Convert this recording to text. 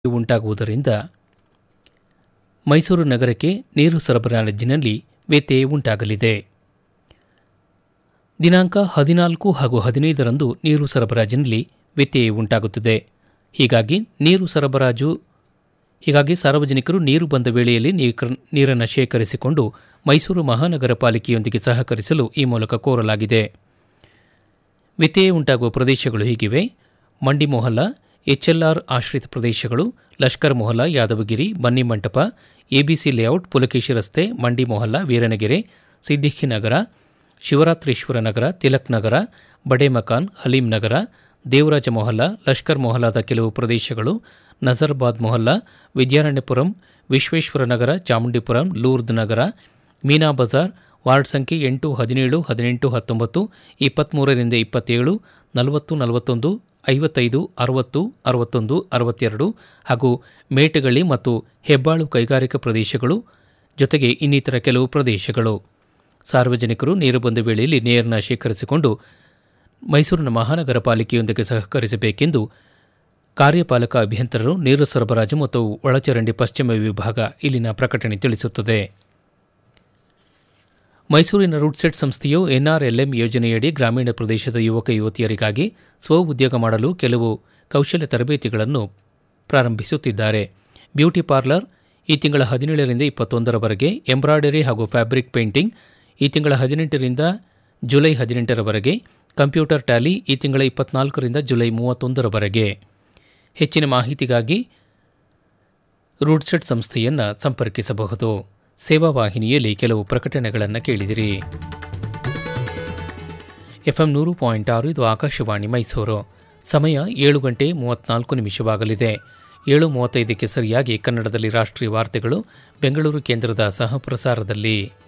ಉಂಟಾಗುವುದರಿಂದ ಮೈಸೂರು ನಗರಕ್ಕೆ ನೀರು ಸರಬರಾಜಿನಲ್ಲಿ ವ್ಯತ್ಯಯ ಉಂಟಾಗಲಿದೆ ದಿನಾಂಕ ಹದಿನಾಲ್ಕು ಹಾಗೂ ಹದಿನೈದರಂದು ನೀರು ಸರಬರಾಜಿನಲ್ಲಿ ವ್ಯತ್ಯಯ ಉಂಟಾಗುತ್ತದೆ ಹೀಗಾಗಿ ನೀರು ಸರಬರಾಜು ಹೀಗಾಗಿ ಸಾರ್ವಜನಿಕರು ನೀರು ಬಂದ ವೇಳೆಯಲ್ಲಿ ನೀಕ- ನೀರನ್ನು ಶೇಖರಿಸಿಕೊಂಡು ಮೈಸೂರು ಮಹಾನಗರ ಪಾಲಿಕೆಯೊಂದಿಗೆ ಸಹಕರಿಸಲು ಈ ಮೂಲಕ ಕೋರಲಾಗಿದೆ ವ್ಯತ್ಯಯ ಉಂಟಾಗುವ ಪ್ರದೇಶಗಳು ಹೀಗಿವೆ ಮಂಡಿ ಮೊಹಲ್ಲಾ ಎಚ್ಎಲ್ಆರ್ ಆಶ್ರಿತ ಪ್ರದೇಶಗಳು ಲಷ್ಕರ್ ಮೊಹಲ್ಲಾ ಯಾದವಗಿರಿ ಬನ್ನಿಮಂಟಪ ಎಬಿಸಿ ಲೇಔಟ್ ಪುಲಕೇಶಿ ರಸ್ತೆ ಮಂಡಿ ಮೊಹಲ್ಲಾ ವೀರನಗೆರೆ ಸಿದ್ದಿಖಿ ನಗರ ಶಿವರಾತ್ರೀಶ್ವರ ನಗರ ತಿಲಕ್ ನಗರ ಬಡೆ ಮಕಾನ್ ಹಲೀಂ ನಗರ ದೇವರಾಜ ಮೊಹಲ್ಲಾ ಲಷ್ಕರ್ ಮೊಹಲ್ಲಾದ ಕೆಲವು ಪ್ರದೇಶಗಳು ನಜರ್ಬಾದ್ ಮೊಹಲ್ಲಾ ವಿದ್ಯಾರಣ್ಯಪುರಂ ವಿಶ್ವೇಶ್ವರ ನಗರ ಚಾಮುಂಡಿಪುರಂ ಲೂರ್ದ್ ನಗರ ಮೀನಾ ಬಜಾರ್ ವಾರ್ಡ್ ಸಂಖ್ಯೆ ಎಂಟು ಹದಿನೇಳು ಹದಿನೆಂಟು ಹತ್ತೊಂಬತ್ತು ಇಪ್ಪತ್ತ್ಮೂರರಿಂದ ಇಪ್ಪತ್ತೇಳು ನಲವತ್ತು ನಲವತ್ತೊಂದು ಐವತ್ತೈದು ಅರವತ್ತು ಅರವತ್ತೊಂದು ಅರವತ್ತೆರಡು ಹಾಗೂ ಮೇಟಗಳ್ಳಿ ಮತ್ತು ಹೆಬ್ಬಾಳು ಕೈಗಾರಿಕಾ ಪ್ರದೇಶಗಳು ಜೊತೆಗೆ ಇನ್ನಿತರ ಕೆಲವು ಪ್ರದೇಶಗಳು ಸಾರ್ವಜನಿಕರು ನೀರು ಬಂದ ವೇಳೆಯಲ್ಲಿ ನೀರನ್ನು ಶೇಖರಿಸಿಕೊಂಡು ಮೈಸೂರಿನ ಮಹಾನಗರ ಪಾಲಿಕೆಯೊಂದಿಗೆ ಸಹಕರಿಸಬೇಕೆಂದು ಕಾರ್ಯಪಾಲಕ ಅಭಿಯಂತರರು ನೀರು ಸರಬರಾಜು ಮತ್ತು ಒಳಚರಂಡಿ ಪಶ್ಚಿಮ ವಿಭಾಗ ಇಲ್ಲಿನ ಪ್ರಕಟಣೆ ತಿಳಿಸುತ್ತದೆ ಮೈಸೂರಿನ ರೂಟ್ಸೆಟ್ ಸಂಸ್ಥೆಯು ಎನ್ಆರ್ಎಲ್ಎಂ ಯೋಜನೆಯಡಿ ಗ್ರಾಮೀಣ ಪ್ರದೇಶದ ಯುವಕ ಯುವತಿಯರಿಗಾಗಿ ಸ್ವ ಉದ್ಯೋಗ ಮಾಡಲು ಕೆಲವು ಕೌಶಲ್ಯ ತರಬೇತಿಗಳನ್ನು ಪ್ರಾರಂಭಿಸುತ್ತಿದ್ದಾರೆ ಬ್ಯೂಟಿ ಪಾರ್ಲರ್ ಈ ತಿಂಗಳ ಹದಿನೇಳರಿಂದ ಇಪ್ಪತ್ತೊಂದರವರೆಗೆ ಎಂಬ್ರಾಯ್ಡರಿ ಹಾಗೂ ಫ್ಯಾಬ್ರಿಕ್ ಪೇಂಟಿಂಗ್ ಈ ತಿಂಗಳ ಹದಿನೆಂಟರಿಂದ ಜುಲೈ ಹದಿನೆಂಟರವರೆಗೆ ಕಂಪ್ಯೂಟರ್ ಟ್ಯಾಲಿ ಈ ತಿಂಗಳ ಇಪ್ಪತ್ನಾಲ್ಕರಿಂದ ಜುಲೈ ಮೂವತ್ತೊಂದರವರೆಗೆ ಹೆಚ್ಚಿನ ಮಾಹಿತಿಗಾಗಿ ರೂಡ್ಸೆಟ್ ಸಂಸ್ಥೆಯನ್ನು ಸಂಪರ್ಕಿಸಬಹುದು ಸೇವಾ ವಾಹಿನಿಯಲ್ಲಿ ಕೆಲವು ಪ್ರಕಟಣೆಗಳನ್ನು ಕೇಳಿದಿರಿ ಎಫ್ಎಂ ನೂರು ಪಾಯಿಂಟ್ ಆರು ಇದು ಆಕಾಶವಾಣಿ ಮೈಸೂರು ಸಮಯ ಏಳು ಗಂಟೆ ಮೂವತ್ನಾಲ್ಕು ನಿಮಿಷವಾಗಲಿದೆ ಏಳು ಮೂವತ್ತೈದಕ್ಕೆ ಸರಿಯಾಗಿ ಕನ್ನಡದಲ್ಲಿ ರಾಷ್ಟ್ರೀಯ ವಾರ್ತೆಗಳು ಬೆಂಗಳೂರು ಕೇಂದ್ರದ ಸಹ ಪ್ರಸಾರದಲ್ಲಿ